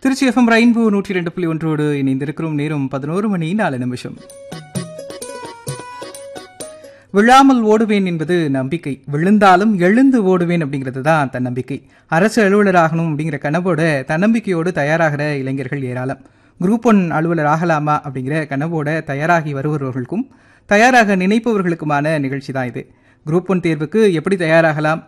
Trichy FM rainbow நூற்றி ரெண்டு புள்ளி ஒன்றோடு இணைந்திருக்கிறோம் நேரம் பதினோரு மணி நாலு நிமிஷம் விழாமல் ஓடுவேன் என்பது நம்பிக்கை விழுந்தாலும் எழுந்து ஓடுவேன் அப்படிங்கிறது தான் தன்னம்பிக்கை அரசு அலுவலராகணும் அப்படிங்கிற கனவோட தன்னம்பிக்கையோடு தயாராகிற இளைஞர்கள் ஏராளம் குரூப் ஒன் அலுவலர் ஆகலாமா அப்படிங்கிற கனவோட தயாராகி வருபவர்களுக்கும் தயாராக நினைப்பவர்களுக்குமான நிகழ்ச்சி தான் இது குரூப் ஒன் தேர்வுக்கு எப்படி தயாராகலாம்